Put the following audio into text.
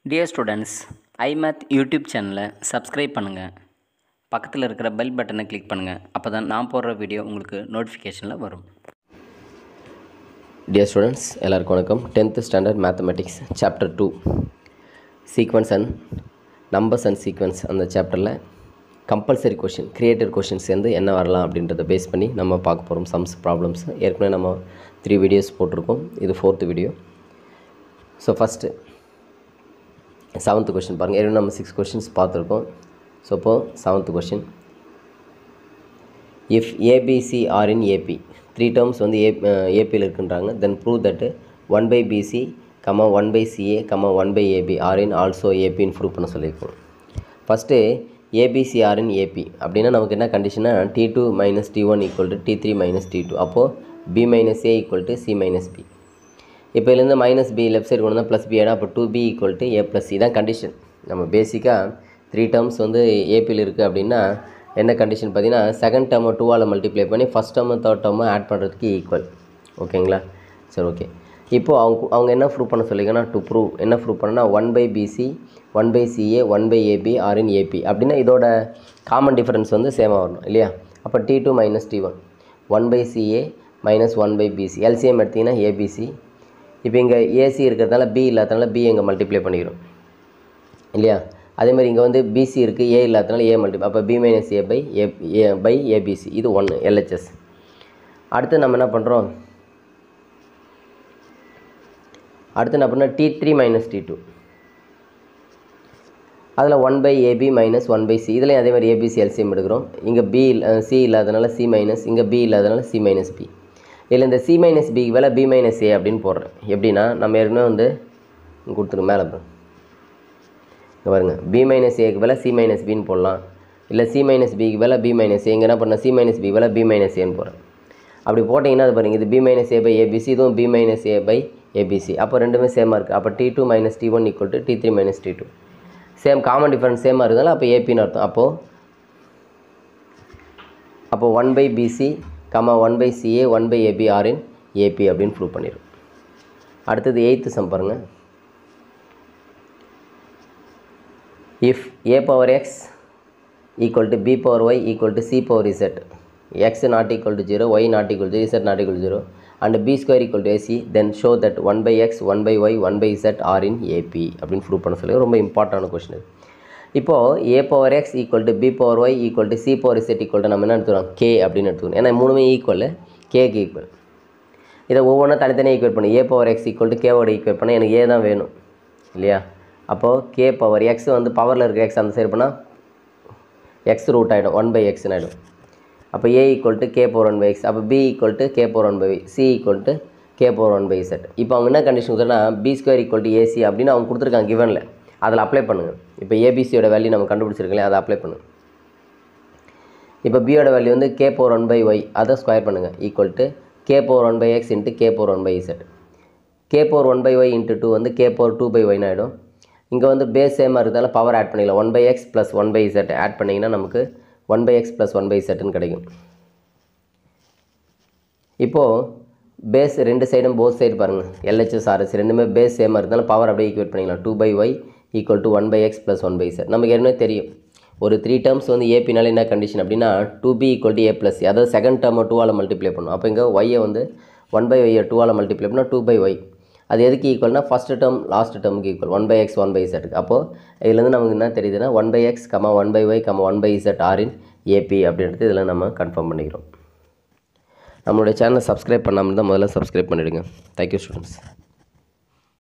dear students I Math YouTube சேனலை subscribe பண்ணுங்கள் பக்கத்தில் இருக்கிற பெல் பட்டனை கிளிக் பண்ணுங்கள் அப்போ தான் நான் போடுற வீடியோ உங்களுக்கு நோட்டிஃபிகேஷனில் வரும் டியர் ஸ்டூடெண்ட்ஸ் எல்லாருக்கும் வணக்கம் tenth standard mathematics chapter two sequence and numbers and sequence அந்த சாப்டரில் கம்பல்சரி கொஷின் கிரியேட்டர் கொஷின்ஸ் வந்து என்ன வரலாம் அப்படின்றத பேஸ் பண்ணி நம்ம பார்க்க போகிறோம் சம்ஸ் ப்ராப்ளம்ஸ் ஏற்கனவே நம்ம த்ரீ வீடியோஸ் போட்டிருக்கோம் இது fourth video so first seventh question பாருங்கள் ஏற்கனவே நம்ம சிக்ஸ் கொஷின்ஸ் பார்த்துருக்கோம் ஸோ இப்போது seventh question if A B C are in A P three terms வந்து ஏ ஏபியில் இருக்குன்றாங்க then prove that one by B C comma one by C A comma one by A B are in also ஏபின்னு prove பண்ண சொல்லியிருக்கோம் first A B C are in AB அப்படின்னா நமக்கு என்ன கண்டிஷனா T two minus T one equal to T three minus T two அப்போது B minus A equal to C minus B இப்போ இதுலேருந்து மைனஸ் பி லெஃப்ட் சைடு கொண்டு வந்தால் ப்ளஸ் பி ஆடா அப்போ two B equal to A plus இதான் condition நம்ம பேசிக்காக த்ரீ டேர்ம்ஸ் வந்து ஏபியில் இருக்குது அப்படின்னா என்ன கண்டிஷன் பார்த்தீங்கன்னா செகண்ட் டேர்மை டூவால் மல்டிப்ளை பண்ணி ஃபஸ்ட் டேர்மு தேர்ட் டேர்மை ஆட் பண்ணுறதுக்கு ஈக்குவல் ஓகேங்களா சரி ஓகே இப்போது அவங்க அவங்க என்ன ப்ரூவ் பண்ண சொல்லிங்கன்னா டு ப்ரூவ் என்ன ப்ரூவ் பண்ணனா one by B C one by C A one by A B are in AB அப்படின்னா இதோட காமன் டிஃபரன்ஸ் வந்து சேமாக வரணும் இல்லையா அப்போ T two minus T one one by C A minus one by B C LCM எடுத்திங்கன்னா ஏபிசி இப்போ இங்கே ஏசி இருக்கிறதுனால பி இல்லாதனால பி இங்கே மல்டிப்ளை பண்ணிக்கிறோம் இல்லையா அதே மாதிரி இங்கே வந்து பிசி இருக்குது ஏ இல்லாதனால ஏ மல்டி அப்போ B minus A by A A by A B C இது ஒன்று எல்ஹெச்எஸ் அடுத்து நம்ம என்ன பண்ணுறோம் அடுத்து என்ன பண்ணால் T three minus T two அதில் one by A B minus one by C இதுலேயும் அதே மாதிரி ஏபிசி எல்சிஎம் எடுக்கிறோம் இங்கே பி சி இல்லாதனால சி மைனஸ் இங்கே பி இல்லாதனால சி மைனஸ் பி இதில் இந்த சி மைனஸ் பி வேலை பி மைனஸ் ஏ அப்படின்னு போடுறேன் எப்படின்னா நம்ம ஏற்கனவே வந்து கொடுத்துருங்க மேலே பாருங்க இங்கே பாருங்க பி மைனஸ் ஏக்கு வேலை சி மைனஸ் பின்னு போடலாம் இல்லை சி மைனஸ் பிக்கு வேலை பி மைனஸ் ஏ இங்கே என்ன பண்ண சி மைனஸ் பி வேலை பி மைனஸ் ஏன்னு போகிறேன் அப்படி போட்டிங்கன்னா அது பாருங்க இது B minus A by A B C இதுவும் B minus A by A B C அப்போ ரெண்டுமே சேமாக இருக்குது அப்போ T two minus T one equal to T three minus T two same common difference சேமாக இருந்தாலும் அப்போ ஏபின்னு அர்த்தம் அப்போது அப்போ one by B C comma one by C A one by A B are in AB அப்படின்னு ப்ரூவ் பண்ணிடும் அடுத்தது எயித்து சம் பாருங்கள் if A power X equal to B power Y equal to C power Z X not equal to zero Y not equal to Z not equal zero and B square equal to A C then show that one by X one by Y one by Z are in AB அப்படின்னு prove பண்ண சொல்லி ரொம்ப இம்பார்ட்டண்டான question இது இப்போது A power X equal to B power Y equal to C power Z equal to நம்ம என்ன எடுத்துக்கிறோம் கே அப்படின்னு எடுத்துக்கணும் ஏன்னா மூணுமே ஈக்குவல் கேக்கு ஈக்குவல் இதை ஒவ்வொன்றா தனித்தனியாக ஈக்குவேட் பண்ணி A power X equal to கேவோட ஈக்குவேட் பண்ணால் எனக்கு ஏ தான் வேணும் இல்லையா அப்போது கே பவர் எக்ஸ் வந்து பவரில் இருக்க எக்ஸ் அந்த சைடு பண்ணால் எக்ஸ் ரூட் ஆகிடும் ஒன் பை எக்ஸ்னு ஆகிடும் அப்போ A equal to K power one by X அப்போ B equal to K power one by C equal to K power one by Z இப்போ அவங்க என்ன கண்டிஷன் கொடுத்தனா B square equal to A C அப்படின்னு அவங்க கொடுத்துருக்காங்க கிவனில் அதில் அப்ளை பண்ணுங்கள் இப்போ ஏபிசியோட வேல்யூ நம்ம கண்டுபிடிச்சிருக்கலையே அதை அப்ளை பண்ணுங்கள் இப்போ பியோட வேல்யூ வந்து K power one by Y அதை ஸ்கொயர் பண்ணுங்கள் equal to K power one by X into K power one by Z K power one by Y into two வந்து கே பவர் டூ பை ஒய்னு ஆகிடும் இங்கே வந்து base சேமாக இருக்கிறதால power add பண்ணிக்கலாம் one by X plus one by Z add பண்ணிங்கன்னா நமக்கு one by X plus one by இசட்னு கிடைக்கும் இப்போது பேஸ் ரெண்டு சைடும் போத் சைடு பாருங்கள் எல்ஹெச்எஸ் ஆர்எஸ் ரெண்டுமே பேஸ் சேமாக இருந்தாலும் பவர் அப்படியே ஈக்குவேட் பண்ணிக்கலாம் two by Y equal to one by X plus one by Z நமக்கு ஏற்கனவே தெரியும் ஒரு த்ரீ டேர்ம்ஸ் வந்து ஏபினால என்ன கண்டிஷன் அப்படின்னா two B equal to A plus அதாவது செகண்ட் டேர்மை டூவால் மல்டிப்ளை பண்ணும் அப்போ இங்கே ஒய்யை வந்து ஒன் பை ஒய்யை டூவால் மல்டிப்ளை பண்ணால் டூ பை ஒய் அது எதுக்கு ஈக்குவல்னா ஃபஸ்ட்டு டேர்ம் லாஸ்ட் டேர்முக்கு equal one by X one by இசட்டுக்கு அப்போது இதுலேருந்து நமக்கு என்ன தெரியுதுன்னா one by X comma one by Y comma one by Z are in A P அப்படின்றது இதில் நம்ம கன்ஃபார்ம் பண்ணிக்கிறோம் நம்மளுடைய சேனலை சப்ஸ்கிரைப் பண்ணாமல் தான் முதல்ல சப்ஸ்கிரைப் பண்ணிவிடுங்க தேங்க்யூ ஸ்டூடெண்ட்ஸ்